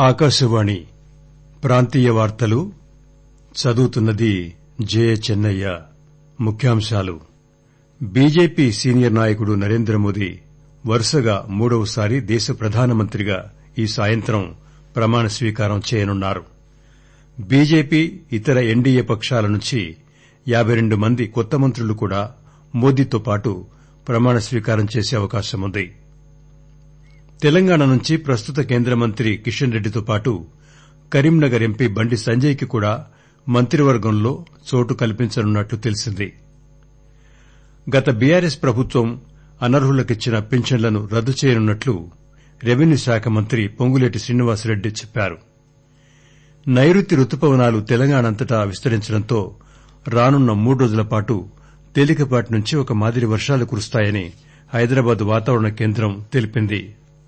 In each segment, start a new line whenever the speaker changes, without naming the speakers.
ఆకాశవాణి ప్రాంతీయ వార్తలు చదువుతున్నది జయచెన్నయ్య ముఖ్యాంశాలు బీజేపీ సీనియర్ నాయకుడు నరేంద్రమోదీ వరుసగా మూడవసారి దేశ ప్రధానమంత్రిగా ఈ సాయంత్రం ప్రమాణ స్వీకారం చేయనున్నారు బీజేపీ ఇతర ఎన్డీఏ పక్షాల నుంచి యాబై రెండు మంది కొత్త మంత్రులు కూడా మోదీతో పాటు ప్రమాణ స్వీకారం చేసే అవకాశముంది తెలంగాణ నుంచి ప్రస్తుత కేంద్ర మంత్రి కిషన్ రెడ్డితో పాటు కరీంనగర్ ఎంపీ బండి సంజయ్ కి కూడా మంత్రివర్గంలో చోటు కల్పించనున్నట్లు తెలిసింది గత బీఆర్ఎస్ ప్రభుత్వం అనర్హులకిచ్చిన పింఛన్లను రద్దు చేయనున్నట్లు రెవెన్యూ శాఖ మంత్రి పొంగులేటి శ్రీనివాసరెడ్డి చెప్పారు నైరుతి రుతుపవనాలు తెలంగాణ అంతటా విస్తరించడంతో రానున్న మూడు రోజుల పాటు తేలికపాటి నుంచి ఒక మాదిరి వర్షాలు కురుస్తాయని హైదరాబాద్ వాతావరణ కేంద్రం తెలిపింది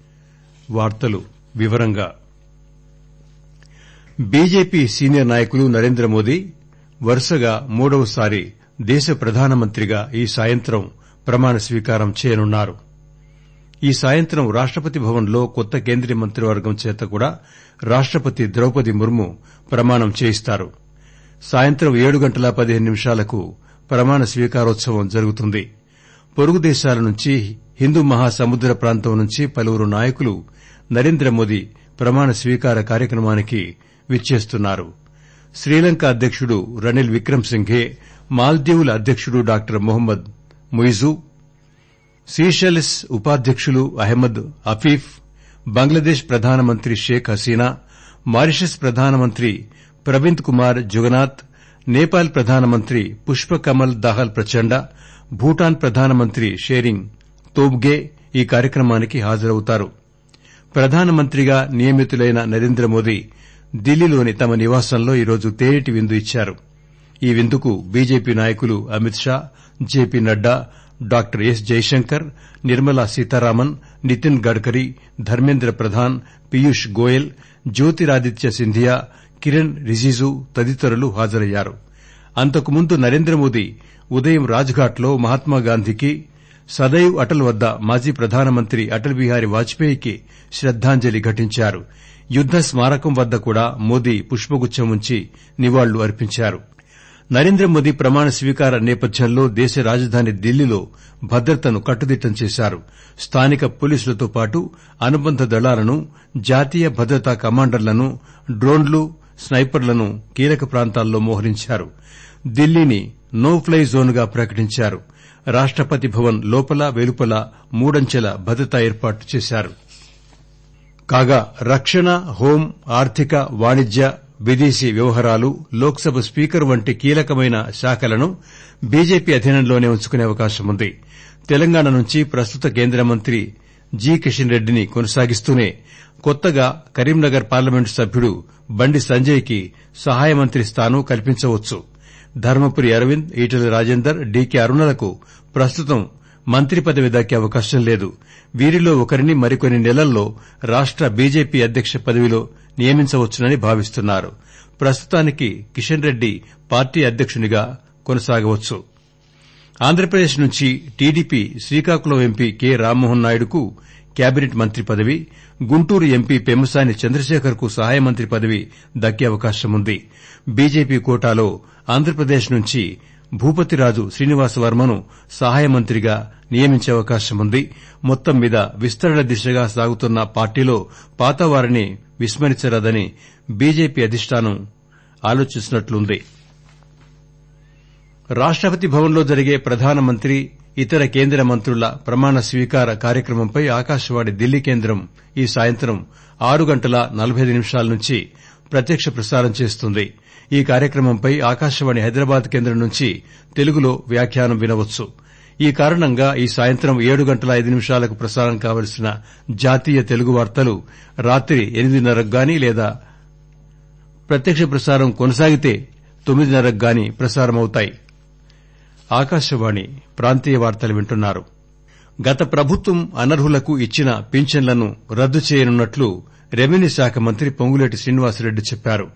బీజేపీ సీనియర్ నాయకులు నరేంద్రమోదీ వరుసగా మూడవసారి దేశ ప్రధానమంత్రిగా ఈ సాయంత్రం ప్రమాణ స్వీకారం చేయనున్నారు ఈ సాయంత్రం రాష్టపతి భవన్ లో కొత్త కేంద్రీయ మంత్రివర్గం చేత కూడా రాష్టపతి ద్రౌపది ముర్ము ప్రమాణం చేయిస్తారు సాయంత్రం ఏడు గంటల పదిహేను నిమిషాలకు ప్రమాణ స్వీకారోత్సవం జరుగుతుంది పొరుగు దేశాల నుంచి హిందూ మహాసముద్ర ప్రాంతం నుంచి పలువురు నాయకులు నరేంద్రమోదీ ప్రమాణ స్వీకార కార్యక్రమానికి విచ్చేస్తున్నారు శ్రీలంక అధ్యకుడు రనిల్ విక్రమ్ సింఘే మాల్దీవుల అధ్యకుడు డాక్టర్ మొహమ్మద్ ముయిజు సీషెల్స్ ఉపాధ్యకులు అహ్మద్ అఫీఫ్ బంగ్లాదేశ్ ప్రధానమంత్రి షేక్ హసీనా మారిషస్ ప్రధానమంత్రి ప్రవింద్ కుమార్ జుగనాథ్ నేపాల్ ప్రధానమంత్రి పుష్పకమల్ దాహల్ ప్రచండ భూటాన్ ప్రధానమంత్రి షేరింగ్ తోబ్గే ఈ కార్యక్రమానికి హాజరవుతారు ప్రధానమంత్రిగా నియమితులైన నరేంద్రమోదీ ఢిల్లీలోని తమ నివాసంలో ఈరోజు తేనెటి విందు ఇచ్చారు ఈ విందుకు బీజేపీ నాయకులు Amit Shah J P Nadda doctor S Jaishankar Nirmala Sitharaman Nitin Gadkari Dharmendra Pradhan Piyush Goyal Jyotiraditya Scindia Kiren Rijiju తదితరులు హాజరయ్యారు అంతకుముందు నరేంద్రమోదీ ఉదయం రాజ్ఘాట్ లో మహాత్మాగాంధీకి సదైవ్ అటల్ వద్ద మాజీ ప్రధానమంత్రి అటల్ బిహారీ వాజ్పేయికి శ్రద్దాంజలి ఘటించారు యుద్ద స్మారకం వద్ద కూడా మోదీ పుష్పగుచ్చం ఉంచి నివాళులు అర్పించారు నరేంద్రమోదీ ప్రమాణ స్వీకార నేపథ్యంలో దేశ రాజధాని ఢిల్లీలో భద్రతను కట్టుదిట్టం చేశారు స్థానిక పోలీసులతో పాటు అనుబంధ దళాలను జాతీయ భద్రతా కమాండర్లను డ్రోన్లు స్నైపర్లను కీలక ప్రాంతాల్లో మోహరించారు ఢిల్లీని నో ప్లై జోన్ గా ప్రకటించారు రాష్టపతి భవన్ లోపల వెలుపల మూడంచెల భద్రత ఏర్పాటు చేశారు కాగా రక్షణ హోం ఆర్థిక వాణిజ్య విదేశీ వ్యవహారాలు లోక్ సభ స్పీకర్ వంటి కీలకమైన శాఖలను బీజేపీ అధీనంలోనే ఉంచుకునే అవకాశముంది తెలంగాణ నుంచి ప్రస్తుత కేంద్ర మంత్రి జి కిషన్ రెడ్డిని కొనసాగిస్తూనే కొత్తగా కరీంనగర్ పార్లమెంటు సభ్యుడు బండి సంజయ్ కి సహాయ మంత్రి స్థానం కల్పించవచ్చు ధర్మపురి అరవింద్ ఈటెల రాజేందర్ డీకే అరుణలకు ప్రస్తుతం మంత్రి పదవి దక్కే అవకాశం లేదు వీరిలో ఒకరిని మరికొన్ని నెలల్లో రాష్ట బీజేపీ అధ్యక్ష పదవిలో నియమించవచ్చునని భావిస్తున్నారు ప్రస్తుతానికి కిషన్ రెడ్డి పార్టీ అధ్యకునిగా కొనసాగవచ్చు ఆంధ్రప్రదేశ్ నుంచి TDP Srikakulam MP K Rammohan నాయుడుకు కేబినెట్ మంత్రి పదవి గుంటూరు ఎంపీ పెమ్మసాని చంద్రశేఖర్ కు సహాయ మంత్రి పదవి దక్కే అవకాశముంది బీజేపీ కోటాలో ఆంధ్రప్రదేశ్ నుంచి భూపతిరాజు శ్రీనివాసవర్మను సహాయ మంత్రిగా నియమించే అవకాశముంది మొత్తం మీద విస్తరణ దిశగా సాగుతున్న పార్టీలో పాతవారిని విస్మరించరాదని బీజేపీ అధిష్టానం ఆలోచిస్తున్నట్లుంది రాష్టపతి భవన్లో జరిగే ప్రధానమంత్రి ఇతర కేంద్ర మంత్రుల ప్రమాణ స్వీకార కార్యక్రమంపై ఆకాశవాణి ఢిల్లీ కేంద్రం ఈ సాయంత్రం ఆరు గంటల నలబై నిమిషాల నుంచి ప్రత్యక్ష ప్రసారం చేస్తుంది ఈ కార్యక్రమంపై ఆకాశవాణి హైదరాబాద్ కేంద్రం నుంచి తెలుగులో వ్యాఖ్యానం వినవచ్చు ఈ కారణంగా ఈ సాయంత్రం ఏడు గంటల ఐదు నిమిషాలకు ప్రసారం కావలసిన జాతీయ తెలుగు వార్తలు రాత్రి ఎనిమిదిన్నరకు గాని లేదా ప్రత్యక్ష ప్రసారం కొనసాగితే తొమ్మిదిన్నరకు గాని ప్రసారమవుతాయి ఆకాశవాణి ప్రాంతీయ వార్తలు వింటున్నారు గత ప్రభుత్వం అనర్హులకు ఇచ్చిన పింఛన్లను రద్దు చేయనున్నట్లు రెవెన్యూ శాఖ మంత్రి పొంగులేటి శ్రీనివాసరెడ్డి చెప్పారు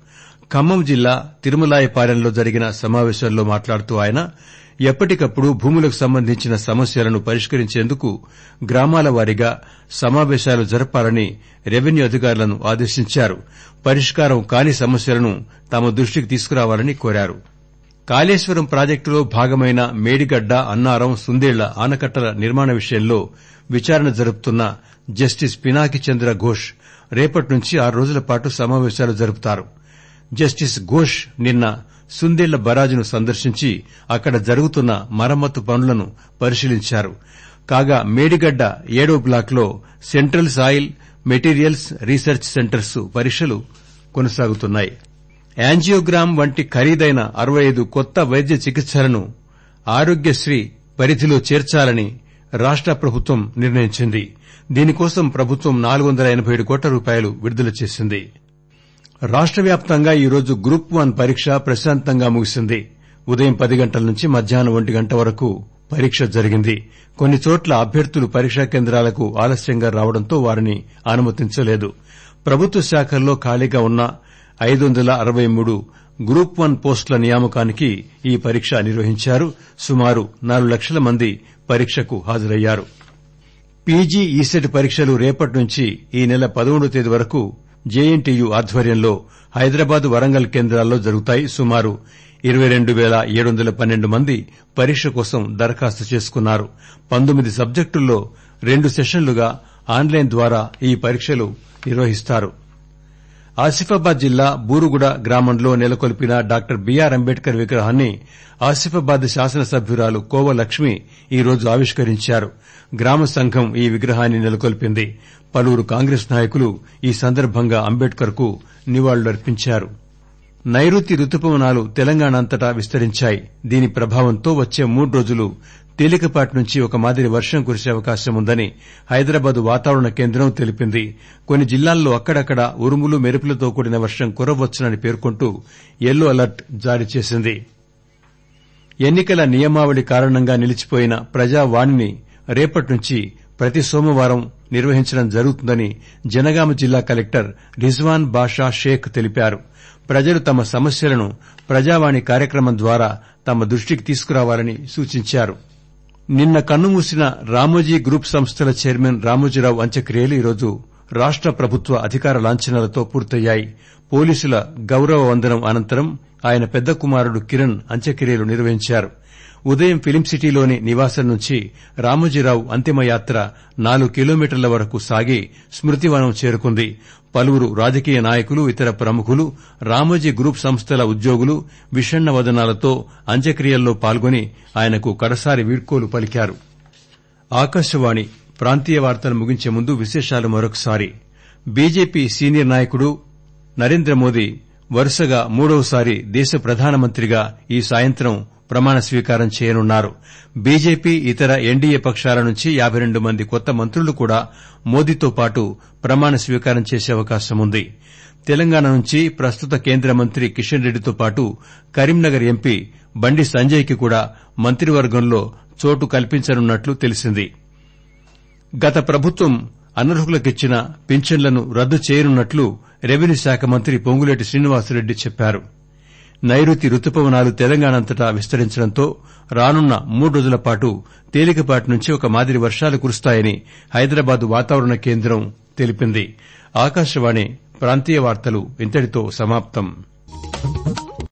ఖమ్మం జిల్లా తిరుమలాయపాలెంలో జరిగిన సమావేశంలో మాట్లాడుతూ ఆయన ఎప్పటికప్పుడు భూములకు సంబంధించిన సమస్యలను పరిష్కరించేందుకు గ్రామాల వారీగా సమావేశాలు జరపాలని రెవెన్యూ అధికారులను ఆదేశించారు పరిష్కారం కాని సమస్యలను తమ దృష్టికి తీసుకురావాలని కోరారు కాళేశ్వరం ప్రాజెక్టులో భాగమైన మేడిగడ్డ అన్నారం సుందేళ్ల ఆనకట్టల నిర్మాణ విషయంలో విచారణ జరుపుతున్న జస్టిస్ పినాకి చంద్ర ఘోష్ రేపటి నుంచి ఆరు రోజుల పాటు సమావేశాలు జరుపుతారు జస్టిస్ ఘోష్ నిన్న సుందేళ్ల బరాజును సందర్శించి అక్కడ జరుగుతున్న మరమ్మతు పనులను పరిశీలించారు కాగా మేడిగడ్డ ఏడో బ్లాక్లో central soil materials research centres పరీక్షలు కొనసాగుతున్నాయి యాంజియోగ్రామ్ వంటి ఖరీదైన అరవై ఐదు కొత్త వైద్య చికిత్సలను ఆరోగ్యశ్రీ పరిధిలో చేర్చాలని రాష్ట ప్రభుత్వం నిర్ణయించింది దీనికోసం ప్రభుత్వం నాలుగు వందల ఎనబై ఏడు కోట్ల రూపాయలు విడుదల చేసింది రాష్ట వ్యాప్తంగా ఈరోజు గ్రూప్ వన్ పరీక్ష ప్రశాంతంగా ముగిసింది ఉదయం పది గంటల నుంచి మధ్యాహ్నం ఒంటి గంట వరకు పరీక్ష జరిగింది కొన్ని చోట్ల అభ్యర్థులు పరీక్షా కేంద్రాలకు ఆలస్యంగా రావడంతో వారిని అనుమతించలేదు ప్రభుత్వ శాఖల్లో ఖాళీగా ఉన్న ఐదు వందల అరవై మూడు గ్రూప్ వన్ పోస్టుల నియామకానికి ఈ పరీక్ష నిర్వహించారు సుమారు నాలుగు లక్షల మంది పరీక్షకు హాజరయ్యారు పీజీ ఈసెట్ పరీక్షలు రేపటి నుంచి ఈ నెల పదమూడవ తేదీ వరకు జేఎన్టీయూ ఆధ్వర్యంలో హైదరాబాద్ వరంగల్ కేంద్రాల్లో జరుగుతాయి సుమారు ఇరవై రెండు పేల ఏడు వందల పన్నెండు మంది పరీక్ష కోసం దరఖాస్తు చేసుకున్నారు పంతొమ్మిది సబ్జెక్టుల్లో రెండు సెషన్లుగా ఆన్లైన్ ద్వారా ఈ పరీక్షలు నిర్వహిస్తారు ఆసిఫాబాద్ జిల్లా బూరుగుడ గ్రామంలో నెలకొల్పిన డాక్టర్ బీఆర్ అంబేడ్కర్ విగ్రహాన్ని ఆసిఫాబాద్ శాసనసభ్యురాలు కోవ లక్ష్మి ఈరోజు ఆవిష్కరించారు గ్రామ సంఘం ఈ విగ్రహాన్ని నెలకొల్పింది పలువురు కాంగ్రెస్ నాయకులు ఈ సందర్భంగా అంబేడ్కర్ కు నివాళులర్పించారు నైరుతి రుతుపవనాలు తెలంగాణ అంతటా విస్తరించాయి దీని ప్రభావంతో వచ్చే మూడు రోజులు తేలికపాటి నుంచి ఒక మాదిరి వర్షం కురిసే అవకాశం ఉందని హైదరాబాద్ వాతావరణ కేంద్రం తెలిపింది కొన్ని జిల్లాల్లో అక్కడక్కడ ఉరుములు మెరుపులతో కూడిన వర్షం కురవచ్చునని పేర్కొంటూ ఎల్లో అలర్ట్ జారీ చేసింది ఎన్నికల నియమావళి కారణంగా నిలిచిపోయిన ప్రజావాణిని రేపటి నుంచి ప్రతి సోమవారం నిర్వహించడం జరుగుతుందని జనగామ జిల్లా కలెక్టర్ రిజ్వాన్ బాషా షేక్ తెలిపారు ప్రజలు తమ సమస్యలను ప్రజావాణి కార్యక్రమం ద్వారా తమ దృష్టికి తీసుకురావాలని సూచించారు నిన్న కన్నుమూసిన రామోజీ గ్రూప్ సంస్థల చైర్మన్ రామోజీరావు అంత్యక్రియలు ఈరోజు రాష్ట ప్రభుత్వ అధికార లాంఛనాలతో పూర్తయ్యాయి పోలీసుల గౌరవ వందనం అనంతరం ఆయన పెద్ద కుమారుడు కిరణ్ అంత్యక్రియలు నిర్వహించారు ఉదయం ఫిలిం సిటీలోని నివాసం నుంచి రామోజీరావు అంతిమయాత్ర నాలుగు కిలోమీటర్ల వరకు సాగి స్మృతివనం చేరుకుంది పలువురు రాజకీయ నాయకులు ఇతర ప్రముఖులు రామోజీ గ్రూప్ సంస్థల ఉద్యోగులు విషణ్ణ వదనాలతో అంత్యక్రియల్లో పాల్గొని ఆయనకు కడసారి వీడ్కోలు పలికారు ఆకాశవాణి ప్రాంతీయ వార్తలు ముగించే ముందు విశేషాలు మరొకసారి బీజేపీ సీనియర్ నాయకుడు నరేంద్ర మోదీ వరుసగా మూడవసారి దేశ ప్రధానమంత్రిగా ఈ సాయంత్రం ప్రమాణ స్వీకారం చేయనున్నారు బీజేపీ ఇతర ఎన్డీఏ పక్షాల నుంచి యాబై రెండు మంది కొత్త మంత్రులు కూడా మోదీతో పాటు ప్రమాణ స్వీకారం చేసే అవకాశం ఉంది తెలంగాణ నుంచి ప్రస్తుత కేంద్ర మంత్రి కిషన్ రెడ్డితో పాటు కరీంనగర్ ఎంపీ బండి సంజయ్ కి కూడా మంత్రివర్గంలో చోటు కల్పించనున్నట్లు తెలిసింది గత ప్రభుత్వం అనర్హులకిచ్చిన పింఛన్లను రద్దు చేయనున్నట్లు రెవెన్యూ శాఖ మంత్రి పొంగులేటి శ్రీనివాసరెడ్డి చెప్పారు నైరుతి రుతుపవనాలు తెలంగాణ అంతటా విస్తరించడంతో రానున్న మూడు రోజుల పాటు తేలికపాటి నుంచి ఒక మాదిరి వర్షాలు కురుస్తాయని హైదరాబాద్ వాతావరణ కేంద్రం తెలిపింది ఆకాశవాణి ప్రాంతీయ వార్తలు ఇంతటితో సమాప్తం